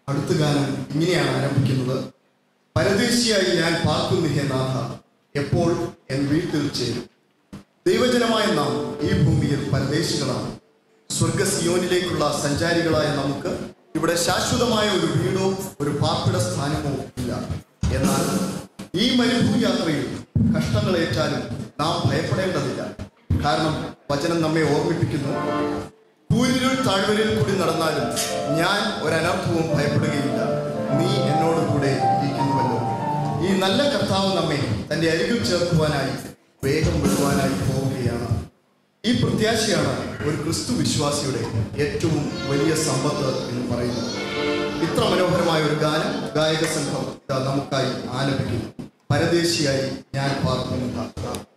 അടുത്ത ഗാനം ഇങ്ങനെയാണ് ആരംഭിക്കുന്നത് പരദേശിയായി ഞാൻ പാർക്കുന്നു ഹേ നാഥ എപ്പോൾ എൻ വീട്ടിൽ ചേരും ദൈവജനമായ നാം ഈ ഭൂമിയിൽ പരദേശികളാണ് സ്വർഗ സിയോനിലേക്കുള്ള സഞ്ചാരികളായ നമുക്ക് ഇവിടെ ശാശ്വതമായ ഒരു വീടോ ഒരു പാർപ്പിട സ്ഥാനമോ ഇല്ല എന്നാൽ ഈ മരുഭൂയാത്രയിൽ കഷ്ടങ്ങളേറ്റാലും നാം ഭയപ്പെടേണ്ടതില്ല കാരണം വചനം നമ്മെ ഓർമ്മിപ്പിക്കുന്നു കൂരിരുൾ താഴ്വരയിൽ കൂടി നടന്നാലും ഞാൻ ഒരനർത്ഥവും ഭയപ്പെടുകയില്ല നീ എന്നോട് കൂടെ ഇരിക്കുന്നുവല്ലോ ഈ നല്ല കർത്താവ് നമ്മെ തന്റെ അരികിൽ ചേർക്കുവാനായി വേഗം വിടുവാനായി പോവുകയാണ് ഈ പ്രത്യാശയാണ് ഒരു ക്രിസ്തു വിശ്വാസിയുടെ ഏറ്റവും വലിയ സമ്പത്ത് എന്ന് പറയുന്നത് ഇത്ര മനോഹരമായ ഒരു ഗാനം ഗായക സംഘം ഇതാ നമുക്കായി ആലപിക്കുന്നു പരദേശിയായി ഞാൻ പാർക്കുന്നു